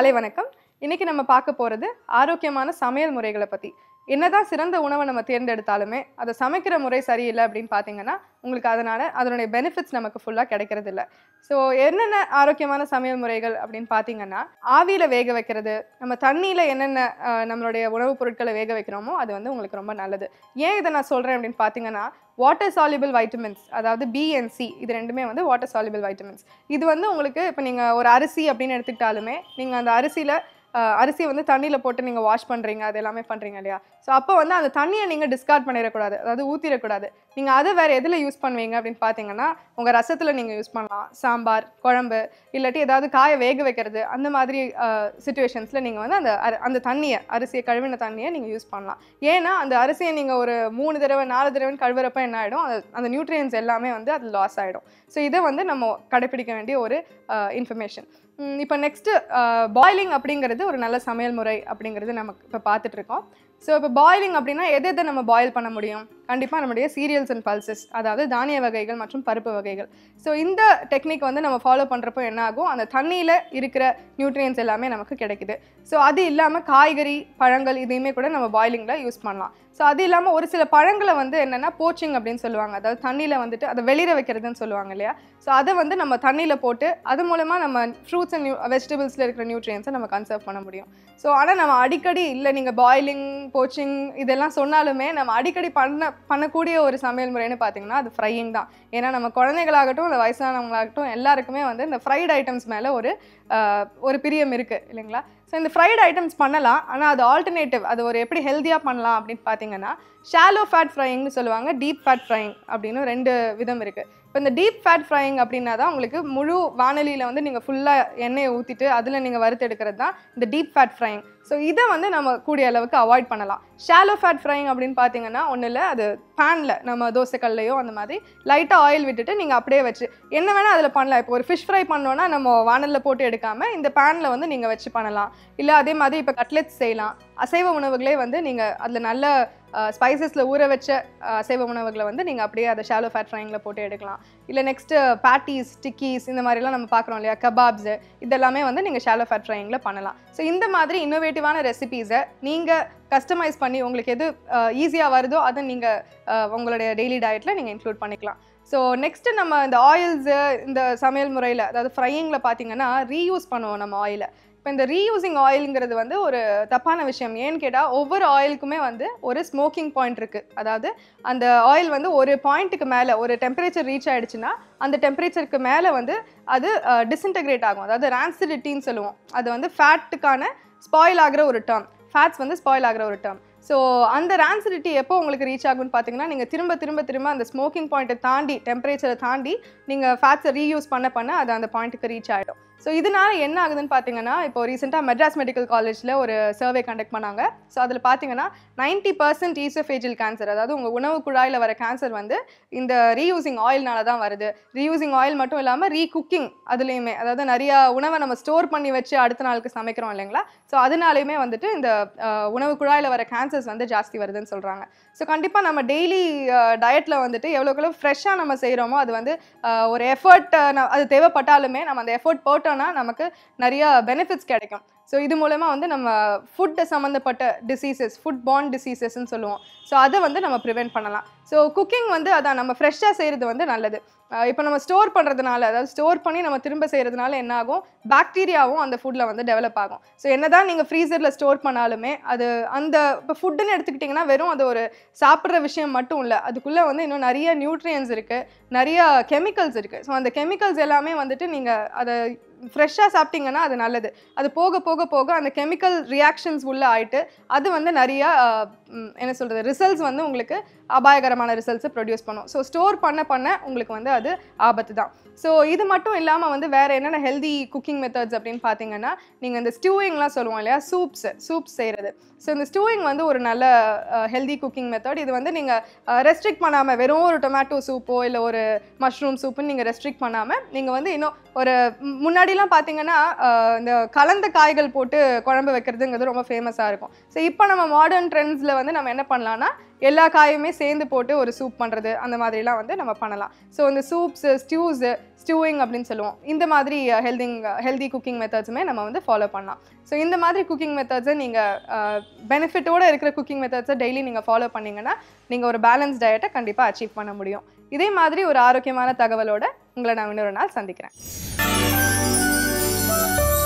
காலை வணக்கம் இன்னைக்கு நம்ம பார்க்க போகிறது ஆரோக்கியமான சமையல் முறைகளை பற்றி என்னதான் சிறந்த உணவை நம்ம தேர்ந்தெடுத்தாலுமே அதை சமைக்கிற முறை சரியில்லை அப்படின்னு பார்த்தீங்கன்னா உங்களுக்கு அதனால் அதனுடைய பெனிஃபிட்ஸ் நமக்கு ஃபுல்லாக கிடைக்கிறது இல்லை ஸோ என்னென்ன ஆரோக்கியமான சமையல் முறைகள் அப்படின்னு பார்த்தீங்கன்னா ஆவியில் வேக வைக்கிறது நம்ம தண்ணியில் என்னென்ன அஹ், நம்மளுடைய உணவுப் பொருட்களை வேக வைக்கிறோமோ அது வந்து உங்களுக்கு ரொம்ப நல்லது ஏன் இதை நான் சொல்கிறேன் அப்படின்னு பார்த்தீங்கன்னா வாட்டர் சால்யூபிள் வைட்டமின்ஸ் அதாவது பிஎன்சி இது ரெண்டுமே வந்து வாட்டர் சால்யூபிள் வைட்டமின்ஸ் இது வந்து உங்களுக்கு இப்போ நீங்கள் ஒரு அரிசி அப்படின்னு எடுத்துக்கிட்டாலுமே நீங்கள் அந்த அரிசியில் அரிசி வந்து தண்ணியில் போட்டு நீங்கள் வாஷ் பண்ணுறீங்க அது எல்லாமே பண்ணுறீங்க இல்லையா ஸோ அப்போ வந்து அந்த தண்ணியை நீங்கள் டிஸ்கார்ட் பண்ணிடக்கூடாது அதாவது ஊற்றிடக்கூடாது நீங்கள் அதை வேறு எதில் யூஸ் பண்ணுவீங்க அப்படின்னு பார்த்தீங்கன்னா உங்கள் ரசத்தில் நீங்கள் யூஸ் பண்ணலாம் சாம்பார் குழம்பு இல்லாட்டி ஏதாவது காய வேக வைக்கிறது அந்த மாதிரி சுச்சுவேஷன்ஸில் நீங்கள் வந்து அந்த அரி- அந்த தண்ணியை அரிசியை கழுவின தண்ணியை நீங்கள் யூஸ் பண்ணலாம் ஏன்னா அந்த அரிசியை நீங்கள் ஒரு மூணு தடவை நாலு தடவை கழுவுறப்ப என்ன ஆகிடும் அந்த அந்த நியூட்ரியன்ஸ் எல்லாமே வந்து அது லாஸ் ஆகிடும் ஸோ இதை வந்து நம்ம கடைப்பிடிக்க வேண்டிய ஒரு இன்ஃபர்மேஷன் இப்போ நெக்ஸ்ட்டு பாய்லிங் அப்படிங்கிறது ஒரு நல்ல சமையல் முறை அப்படிங்கிறது நமக்கு இப்போ பார்த்துட்டு இருக்கோம் ஸோ இப்போ பாய்லிங் அப்படின்னா எதை எதை நம்ம பாயில் பண்ண முடியும் கண்டிப்பாக நம்முடைய சீரியல்ஸ் அண்ட் பல்சஸ் அதாவது தானிய வகைகள் மற்றும் பருப்பு வகைகள் ஸோ இந்த டெக்னிக் வந்து நம்ம ஃபாலோ பண்ணுறப்போ என்ன ஆகும் அந்த தண்ணியில் இருக்கிற நியூட்ரியன்ஸ் எல்லாமே நமக்கு கிடைக்குது ஸோ அது இல்லாமல் காய்கறி பழங்கள் இதையுமே கூட நம்ம பாய்லிங்கில் யூஸ் பண்ணலாம் ஸோ அது இல்லாமல் ஒரு சில பழங்களை வந்து என்னென்னா போச்சிங் அப்படின்னு சொல்லுவாங்க அதாவது தண்ணியில் வந்துட்டு அதை வெளியில வைக்கிறதுன்னு சொல்லுவாங்க இல்லையா ஸோ அதை வந்து நம்ம தண்ணியில் போட்டு அது மூலமாக நம்ம ஃப்ரூட்ஸ் அண்ட் நியூ வெஜிடபிள்ஸில் இருக்கிற நியூட்ரியன்ஸை நம்ம கன்சர்வ் பண்ண முடியும் ஸோ ஆனால் நம்ம அடிக்கடி இல்லை நீங்கள் பாய்லிங் போச்சிங் இதெல்லாம் சொன்னாலுமே நம்ம அடிக்கடி பண்ண பண்ணக்கூடிய ஒரு சமையல் முறைன்னு பார்த்தீங்கன்னா அது ஃப்ரையிங் தான் ஏன்னா நம்ம குழந்தைகளாகட்டும் இந்த வயசானவங்களாகட்டும் எல்லாருக்குமே வந்து இந்த ஃப்ரைட் ஐட்டம்ஸ் மேலே ஒரு ஆஹ், ஒரு பிரியம் இருக்குது இல்லைங்களா ஸோ இந்த ஃப்ரைட் ஐட்டம்ஸ் பண்ணலாம் ஆனால் அது ஆல்டர்னேட்டிவ் அது ஒரு எப்படி ஹெல்த்தியாக பண்ணலாம் அப்படின்னு பார்த்தீங்கன்னா ஷாலோ ஃபேட் ஃப்ரையிங்னு சொல்லுவாங்க டீப் ஃபேட் ஃப்ரையிங் அப்படின்னு ரெண்டு விதம் இருக்குது இப்போ இந்த டீப் ஃபேட் ஃப்ரையிங் அப்படின்னா தான் உங்களுக்கு முழு வானொலியில் வந்து நீங்கள் ஃபுல்லாக எண்ணெயை ஊற்றிட்டு அதில் நீங்கள் வறுத்தெடுக்கிறது தான் இந்த டீப் ஃபேட் ஃப்ரையிங் ஸோ இதை வந்து நம்ம கூடிய அளவுக்கு அவாய்ட் பண்ணலாம் ஷாலோ ஃபேட் ஃப்ரையிங் அப்படின்னு பார்த்தீங்கன்னா ஒன்றும் இல்லை அது பேனில் நம்ம தோசைக்கல்லையோ அந்த மாதிரி லைட்டாக ஆயில் விட்டுட்டு நீங்கள் அப்படியே வச்சு என்ன வேணால் அதில் பண்ணலாம் இப்போ ஒரு ஃபிஷ் ஃப்ரை பண்ணோன்னா நம்ம வானலில் போட்டு எடுக்காமல் இந்த பேனில் வந்து நீங்கள் வச்சு பண்ணலாம் இல்லை அதே மாதிரி இப்போ கட்லெட்ஸ் செய்யலாம் அசைவ உணவுகளே வந்து நீங்கள் அதில் நல்ல ஸ்பைசஸில் ஊற வச்ச அஹ், அசைவ உணவுகளை வந்து நீங்கள் அப்படியே அதை ஷாலோ ஃபேட் ஃப்ரைங்கில் போட்டு எடுக்கலாம் இல்லை நெக்ஸ்ட்டு பேட்டிஸ் டிக்கீஸ் இந்த மாதிரிலாம் நம்ம பார்க்குறோம் இல்லையா கபாப்ஸு இதெல்லாமே வந்து நீங்கள் ஷாலோ ஃபேட் ஃப்ரைங்கில் பண்ணலாம் ஸோ இந்த மாதிரி இன்னோவேட்டிவான ரெசிபீஸை நீங்கள் கஸ்டமைஸ் பண்ணி உங்களுக்கு எது ஈஸியாக வருதோ அதை நீங்கள் உங்களுடைய டெய்லி டயட்டில் நீங்கள் இன்க்ளூட் பண்ணிக்கலாம் ஸோ நெக்ஸ்ட்டு நம்ம இந்த ஆயில்ஸு இந்த சமையல் முறையில் அதாவது ஃப்ரையிங்கில் பார்த்தீங்கன்னா ரீயூஸ் பண்ணுவோம் நம்ம ஆயிலை இப்போ இந்த ரீயூசிங் ஆயிலுங்கிறது வந்து ஒரு தப்பான விஷயம் ஏன்னு கேட்டால் ஒவ்வொரு ஆயிலுக்குமே வந்து ஒரு ஸ்மோக்கிங் பாயிண்ட் இருக்குது அதாவது அந்த ஆயில் வந்து ஒரு பாயிண்ட்டுக்கு மேலே ஒரு டெம்பரேச்சர் ரீச் ஆயிடுச்சுன்னா அந்த டெம்பரேச்சருக்கு மேலே வந்து அது டிஸ்இன்டகிரேட் ஆகும் அதாவது ரான்சிடிட்டின்னு சொல்லுவோம் அது வந்து ஃபேட்டுக்கான ஸ்பாயில் ஆகிற ஒரு டேர்ம் ஃபேட்ஸ் வந்து ஸ்பாயில் ஆகிற ஒரு டேர்ம் ஸோ அந்த ரான்சிடிட்டி எப்போ உங்களுக்கு ரீச் ஆகும்னு பார்த்தீங்கன்னா நீங்கள் திரும்ப திரும்ப திரும்ப அந்த ஸ்மோக்கிங் பாயிண்ட்டை தாண்டி டெம்பரேச்சரை தாண்டி நீங்கள் ஃபேட்ஸை ரீயூஸ் பண்ண பண்ண அது அந்த பாயிண்ட்டுக்கு ரீச் ஆகிடும் ஸோ இதனால என்ன ஆகுதுன்னு பார்த்தீங்கன்னா இப்போ ரீசெண்டாக மெட்ராஸ் மெடிக்கல் காலேஜில் ஒரு சர்வே கண்டக்ட் பண்ணாங்க ஸோ அதில் பார்த்தீங்கன்னா நைன்ட்டி பர்சன்ட் ஈசோஃபேஜியல் கேன்சர் அதாவது உங்கள் உணவு குழாயில் வர கேன்சர் வந்து இந்த ரீயூசிங் ஆயில்னால தான் வருது ரீயூசிங் ஆயில் மட்டும் இல்லாமல் ரீகுக்கிங் அதுலேயுமே அதாவது நிறைய உணவை நம்ம ஸ்டோர் பண்ணி வச்சு அடுத்த நாளுக்கு சமைக்கிறோம் இல்லைங்களா ஸோ அதனாலையுமே வந்துட்டு இந்த அஹ், உணவு குழாயில் வர கேன்சர்ஸ் வந்து ஜாஸ்தி வருதுன்னு சொல்கிறாங்க ஸோ கண்டிப்பாக நம்ம டெய்லி டயட்டில் வந்துட்டு எவ்வளோக்கு எவ்வளோ ஃப்ரெஷ்ஷாக நம்ம செய்கிறோமோ அது வந்து அஹ், ஒரு எஃபர்ட் அது தேவைப்பட்டாலுமே நம்ம அந்த எஃபர்ட் போட்டோம்னா நமக்கு நிறைய பெனிஃபிட்ஸ் கிடைக்கும் ஸோ இது மூலமாக வந்து நம்ம ஃபுட் சம்மந்தப்பட்ட டிசீசஸ் ஃபுட் பார்ன் டிசீசஸ்ன்னு சொல்லுவோம் ஸோ அதை வந்து நம்ம ப்ரிவெண்ட் பண்ணலாம் ஸோ குக்கிங் வந்து அதான் நம்ம ஃப்ரெஷ்ஷாக செய்கிறது வந்து நல்லது இப்போ நம்ம ஸ்டோர் பண்ணுறதுனால அதாவது ஸ்டோர் பண்ணி நம்ம திரும்ப செய்கிறதுனால என்ன ஆகும் பாக்டீரியாவும் அந்த ஃபுட்டில் வந்து டெவலப் ஆகும் ஸோ என்னதான் நீங்கள் ஃப்ரீசரில் ஸ்டோர் பண்ணாலுமே அது அந்த இப்போ ஃபுட்டுன்னு எடுத்துக்கிட்டிங்கன்னா வெறும் அது ஒரு சாப்பிட்ற விஷயம் மட்டும் இல்லை அதுக்குள்ளே வந்து இன்னும் நிறைய நியூட்ரியன்ஸ் இருக்குது நிறைய கெமிக்கல்ஸ் இருக்குது ஸோ அந்த கெமிக்கல்ஸ் எல்லாமே வந்துட்டு நீங்கள் அதை ஃப்ரெஷ்ஷாக சாப்பிட்டீங்கன்னா அது நல்லது அது போக போக போக அந்த கெமிக்கல் ரியாக்ஷன்ஸ் உள்ள ஆயிட்டு அது வந்து நிறைய ஆஹ், ம், என்ன சொல்கிறது ரிசல்ட்ஸ் வந்து உங்களுக்கு அபாயகரமான ரிசல்ட்ஸை ப்ரொடியூஸ் பண்ணும் ஸோ ஸ்டோர் பண்ண பண்ண உங்களுக்கு வந்து அது ஆபத்து தான் ஸோ இது மட்டும் இல்லாமல் வந்து வேறு என்னென்ன ஹெல்தி குக்கிங் மெத்தட்ஸ் அப்படின்னு பார்த்தீங்கன்னா நீங்கள் இந்த ஸ்டியூயிங்லாம் சொல்லுவோம் இல்லையா சூப்ஸ் சூப்ஸ் செய்கிறது ஸோ இந்த ஸ்டியூயிங் வந்து ஒரு நல்ல ஹெல்தி குக்கிங் மெத்தட் இது வந்து நீங்கள் ரெஸ்ட்ரிக்ட் பண்ணாமல் வெறும் ஒரு டொமேட்டோ சூப்போ இல்லை ஒரு மஷ்ரூம் சூப்புன்னு நீங்கள் ரெஸ்ட்ரிக்ட் பண்ணாமல் நீங்கள் வந்து இன்னும் ஒரு ம், முன்னாடிலாம் பார்த்தீங்கன்னா அஹ், இந்த கலந்த காய்கள் போட்டு குழம்பு வைக்கிறதுங்கிறது ரொம்ப ஃபேமஸாக இருக்கும் ஸோ இப்போ நம்ம மாடர்ன் ட்ரெண்ட்ஸில் வந்து நம்ம என்ன பண்ணலாம்னா எல்லா காயுமே சேர்ந்து போட்டு ஒரு சூப் பண்ணுறது அந்த மாதிரிலாம் வந்து நம்ம பண்ணலாம் ஸோ இந்த சூப்ஸு ஸ்டியூஸு ஸ்டியூவிங் அப்படின்னு சொல்லுவோம் இந்த மாதிரி ஹெல்திங் ஹெல்தி குக்கிங் மெத்தட்ஸுமே நம்ம வந்து ஃபாலோ பண்ணலாம் ஸோ இந்த மாதிரி குக்கிங் மெத்தட்ஸை நீங்கள் பெனிஃபிட்டோட இருக்கிற குக்கிங் மெத்தட்ஸை டெய்லி நீங்கள் ஃபாலோ பண்ணீங்கன்னா நீங்கள் ஒரு பேலன்ஸ் டயட்டை கண்டிப்பாக அச்சீவ் பண்ண முடியும் இதே மாதிரி ஒரு ஆரோக்கியமான தகவலோட உங்களை நான் இன்னொரு நாள் சந்திக்கிறேன்